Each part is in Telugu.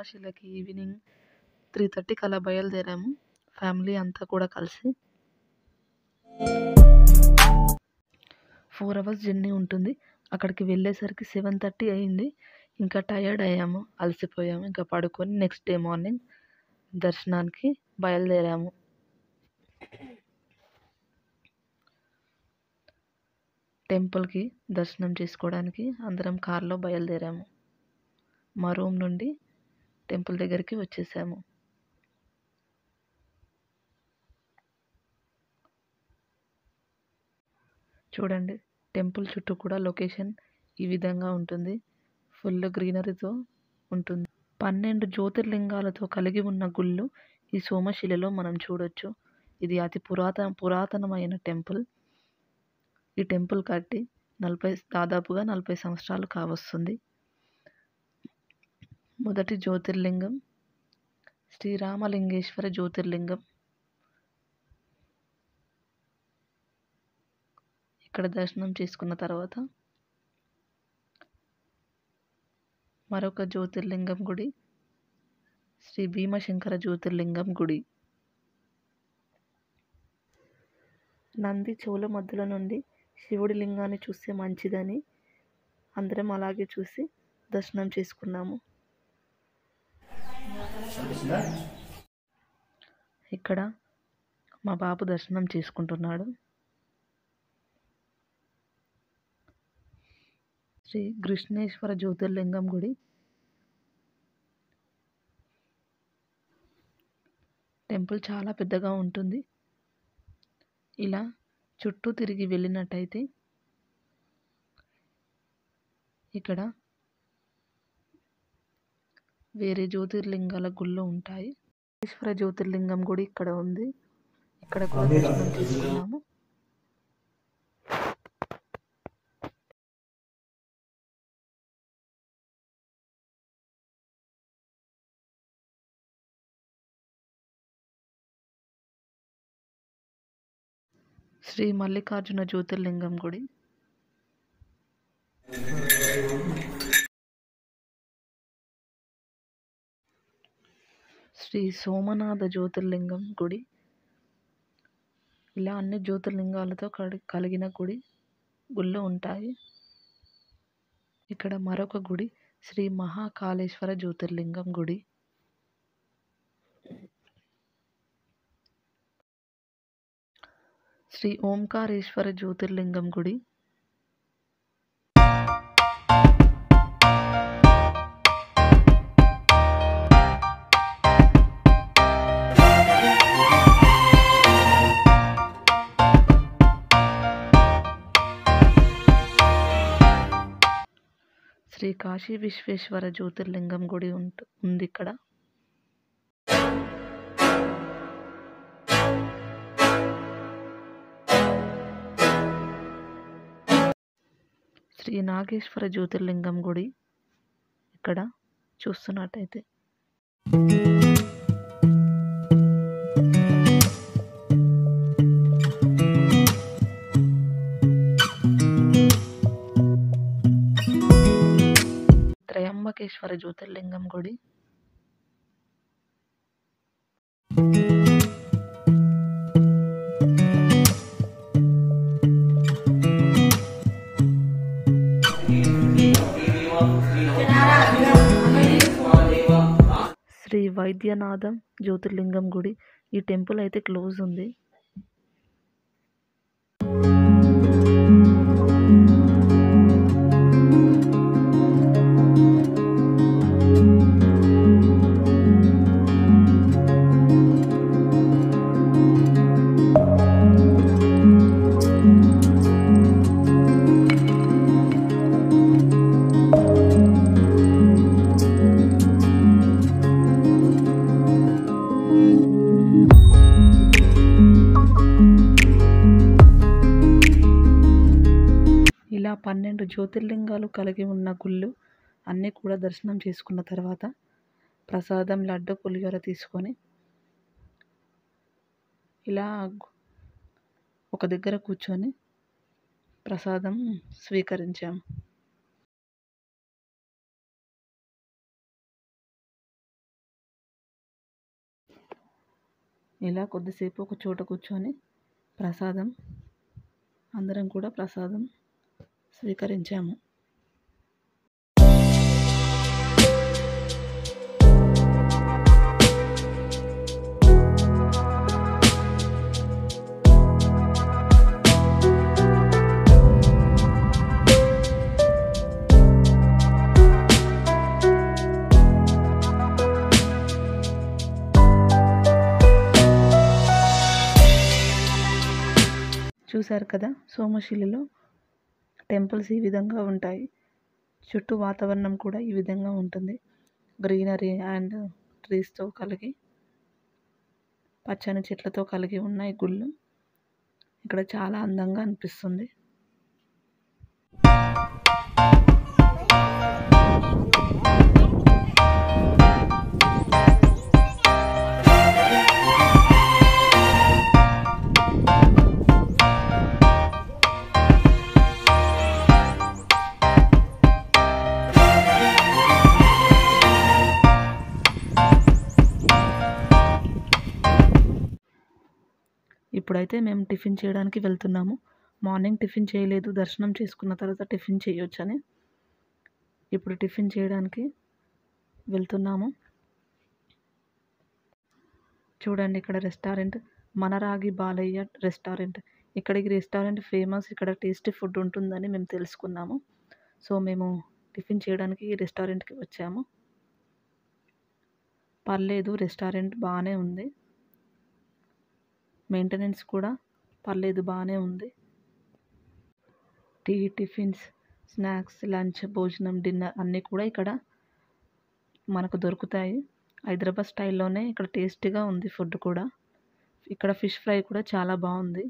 సోమశిలకి ఈవినింగ్ త్రీ థర్టీకి అలా బయలుదేరాము ఫ్యామిలీ అంతా కూడా కలిసి ఫోర్ అవర్స్ జర్నీ ఉంటుంది అక్కడికి వెళ్ళేసరికి సెవెన్ థర్టీ అయింది ఇంకా టయర్డ్ అయ్యాము అలసిపోయాము ఇంకా పడుకొని నెక్స్ట్ డే మార్నింగ్ దర్శనానికి బయలుదేరాము టెంపుల్కి దర్శనం చేసుకోవడానికి అందరం కార్లో బయలుదేరాము మా రూమ్ నుండి టెంపుల్ దగ్గరికి వచ్చేసాము చూడండి టెంపుల్ చుట్టూ కూడా లొకేషన్ ఈ విధంగా ఉంటుంది ఫుల్ గ్రీనరీతో ఉంటుంది పన్నెండు జ్యోతిర్లింగాలతో కలిగి ఉన్న గుళ్ళు ఈ సోమశిలలో మనం చూడొచ్చు ఇది అతి పురాతన పురాతనమైన టెంపుల్ ఈ టెంపుల్ కట్టి నలభై దాదాపుగా నలభై సంవత్సరాలు కావస్తుంది మొదటి జ్యోతిర్లింగం శ్రీరామలింగేశ్వర జ్యోతిర్లింగం ఇక్కడ దర్శనం చేసుకున్న తర్వాత మరొక జ్యోతిర్లింగం గుడి శ్రీ భీమశంకర జ్యోతిర్లింగం గుడి నంది చెవుల మధ్యలో నుండి శివుడి లింగాన్ని చూస్తే మంచిదని అందరం అలాగే చూసి దర్శనం చేసుకున్నాము ఇక్కడ మా బాబు దర్శనం చేసుకుంటున్నాడు శ్రీ కృష్ణేశ్వర జ్యోతిర్లింగం గుడి టెంపుల్ చాలా పెద్దగా ఉంటుంది ఇలా చుట్టూ తిరిగి వెళ్ళినట్టయితే ఇక్కడ వేరే జ్యోతిర్లింగాల గుళ్ళు ఉంటాయి ఈశ్వర జ్యోతిర్లింగం గుడి ఇక్కడ ఉంది ఇక్కడ కూడా దర్శనం చేసుకున్నాము శ్రీ మల్లికార్జున జ్యోతిర్లింగం గుడి శ్రీ సోమనాథ జ్యోతిర్లింగం గుడి ఇలా అన్ని జ్యోతిర్లింగాలతో కడి కలిగిన గుడి గుళ్ళు ఉంటాయి ఇక్కడ మరొక గుడి శ్రీ మహాకాళేశ్వర జ్యోతిర్లింగం గుడి శ్రీ ఓంకారేశ్వర జ్యోతిర్లింగం గుడి శ్రీ కాశీ విశ్వేశ్వర జ్యోతిర్లింగం గుడి ఉంట ఉంది ఇక్కడ శ్రీ నాగేశ్వర జ్యోతిర్లింగం గుడి ఇక్కడ చూస్తున్నట్టయితే త్రయంబకేశ్వర జ్యోతిర్లింగం గుడి శ్రీ వైద్యనాథం జ్యోతిర్లింగం గుడి ఈ టెంపుల్ అయితే క్లోజ్ ఉంది ఇలా పన్నెండు జ్యోతిర్లింగాలు కలిగి ఉన్న గుళ్ళు అన్నీ కూడా దర్శనం చేసుకున్న తర్వాత ప్రసాదం లడ్డు పులిహోర తీసుకొని ఇలా ఒక దగ్గర కూర్చొని ప్రసాదం స్వీకరించాము ఇలా కొద్దిసేపు ఒక చోట కూర్చొని ప్రసాదం అందరం కూడా ప్రసాదం స్వీకరించాము చూశారు కదా సోమశిలలో టెంపుల్స్ ఈ విధంగా ఉంటాయి చుట్టూ వాతావరణం కూడా ఈ విధంగా ఉంటుంది గ్రీనరీ అండ్ ట్రీస్తో కలిగి పచ్చని చెట్లతో కలిగి ఉన్న ఈ గుళ్ళు ఇక్కడ చాలా అందంగా అనిపిస్తుంది ఇప్పుడైతే మేము టిఫిన్ చేయడానికి వెళ్తున్నాము మార్నింగ్ టిఫిన్ చేయలేదు దర్శనం చేసుకున్న తర్వాత టిఫిన్ చేయొచ్చని ఇప్పుడు టిఫిన్ చేయడానికి వెళ్తున్నాము చూడండి ఇక్కడ రెస్టారెంట్ మనరాగి బాలయ్య రెస్టారెంట్ ఇక్కడ ఈ రెస్టారెంట్ ఫేమస్ ఇక్కడ టేస్టీ ఫుడ్ ఉంటుందని మేము తెలుసుకున్నాము సో మేము టిఫిన్ చేయడానికి ఈ రెస్టారెంట్కి వచ్చాము పర్లేదు రెస్టారెంట్ బాగానే ఉంది మెయింటెనెన్స్ కూడా పర్లేదు బాగానే ఉంది టీ టిఫిన్స్ స్నాక్స్ లంచ్ భోజనం డిన్నర్ అన్నీ కూడా ఇక్కడ మనకు దొరుకుతాయి హైదరాబాద్ స్టైల్లోనే ఇక్కడ టేస్టీగా ఉంది ఫుడ్ కూడా ఇక్కడ ఫిష్ ఫ్రై కూడా చాలా బాగుంది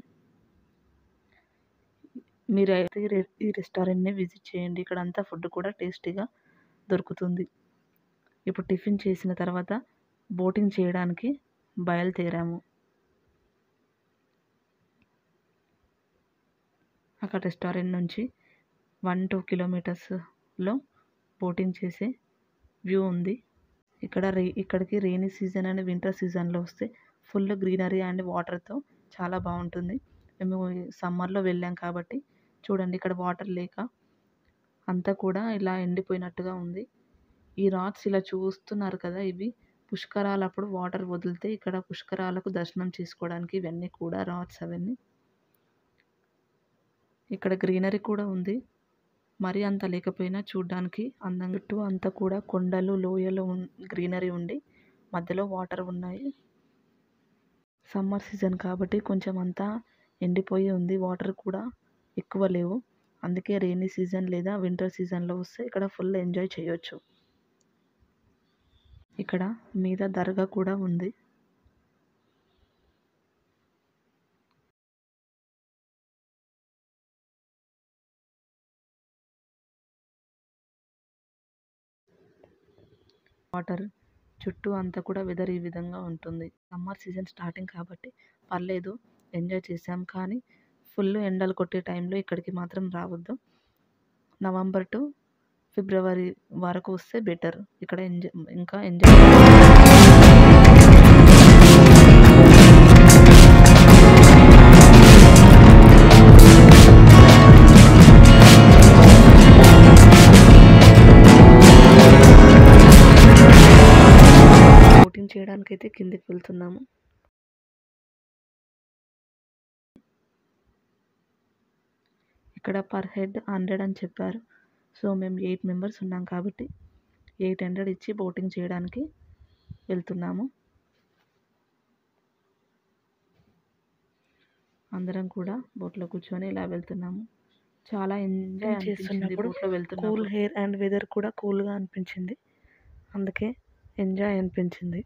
మీరు అయితే ఈ రె- ఈ రెస్టారెంట్ని విజిట్ చేయండి ఇక్కడ అంతా ఫుడ్ కూడా టేస్టీగా దొరుకుతుంది ఇప్పుడు టిఫిన్ చేసిన తర్వాత బోటింగ్ చేయడానికి బయలుదేరాము అక్కడ రెస్టారెంట్ నుంచి వన్ టూ కిలోమీటర్స్లో బోటింగ్ చేసే వ్యూ ఉంది ఇక్కడ రే ఇక్కడికి రెయినీ సీజన్ అండ్ వింటర్ సీజన్లో వస్తే ఫుల్ గ్రీనరీ అండ్ వాటర్తో చాలా బాగుంటుంది మేము సమ్మర్లో వెళ్ళాం కాబట్టి చూడండి ఇక్కడ వాటర్ లేక అంతా కూడా ఇలా ఎండిపోయినట్టుగా ఉంది ఈ రాడ్స్ ఇలా చూస్తున్నారు కదా ఇవి పుష్కరాలప్పుడు వాటర్ వదిలితే ఇక్కడ పుష్కరాలకు దర్శనం చేసుకోవడానికి ఇవన్నీ కూడా రాడ్స్ అవన్నీ ఇక్కడ గ్రీనరీ కూడా ఉంది మరీ అంత లేకపోయినా చూడ్డానికి అందంగా చుట్టూ అంతా కూడా కొండలు లోయలు గ్రీనరీ ఉండి మధ్యలో వాటర్ ఉన్నాయి సమ్మర్ సీజన్ కాబట్టి కొంచెం అంతా ఎండిపోయి ఉంది వాటర్ కూడా ఎక్కువ లేవు అందుకే రెయినీ సీజన్ లేదా వింటర్ సీజన్లో వస్తే ఇక్కడ ఫుల్ ఎంజాయ్ చేయొచ్చు ఇక్కడ మీద దర్గా కూడా ఉంది వాటర్ చుట్టూ అంతా కూడా వెదర్ ఈ విధంగా ఉంటుంది సమ్మర్ సీజన్ స్టార్టింగ్ కాబట్టి పర్లేదు ఎంజాయ్ చేసాం కానీ ఫుల్ ఎండలు కొట్టే టైంలో ఇక్కడికి మాత్రం రావద్దు నవంబర్ టు ఫిబ్రవరి వరకు వస్తే బెటర్ ఇక్కడ ఎంజాయ్ ఇంకా ఎంజాయ్ బోటింగ్ చేయడానికైతే కిందికి వెళ్తున్నాము ఇక్కడ పర్ హెడ్ హండ్రెడ్ అని చెప్పారు సో మేము ఎయిట్ మెంబర్స్ ఉన్నాం కాబట్టి ఎయిట్ హండ్రెడ్ ఇచ్చి బోటింగ్ చేయడానికి వెళ్తున్నాము అందరం కూడా బోట్లో కూర్చొని ఇలా వెళ్తున్నాము చాలా ఎంజాయ్ చేస్తున్నప్పుడు బోట్లో వెళ్తున్నాము కూల్ హెయిర్ అండ్ వెదర్ కూడా కూల్గా అనిపించింది అందుకే ఎంజాయ్ అనిపించింది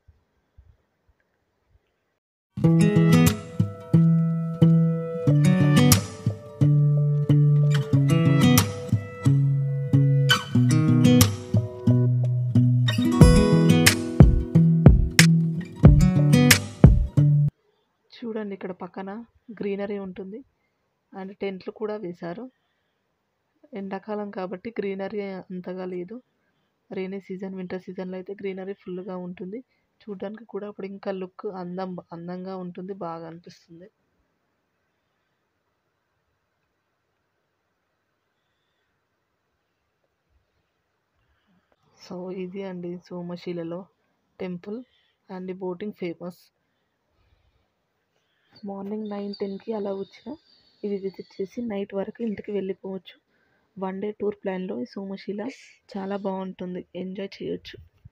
చూడండి ఇక్కడ పక్కన గ్రీనరీ ఉంటుంది అండ్ టెంట్లు కూడా వేశారు ఎండాకాలం కాబట్టి గ్రీనరీ అంతగా లేదు రైనీ సీజన్ వింటర్ సీజన్లో అయితే గ్రీనరీ ఫుల్గా ఉంటుంది చూడడానికి కూడా అప్పుడు ఇంకా లుక్ అందం అందంగా ఉంటుంది బాగా అనిపిస్తుంది సో ఇది అండి సోమశిలలో temple and boating famous morning nine టెన్కి అలా వచ్చిన ఇది విజిట్ చేసి నైట్ వరకు ఇంటికి వెళ్ళిపోవచ్చు వన్ డే టూర్ ప్లాన్లో ఈ సోమశిల చాలా బాగుంటుంది ఎంజాయ్ చేయొచ్చు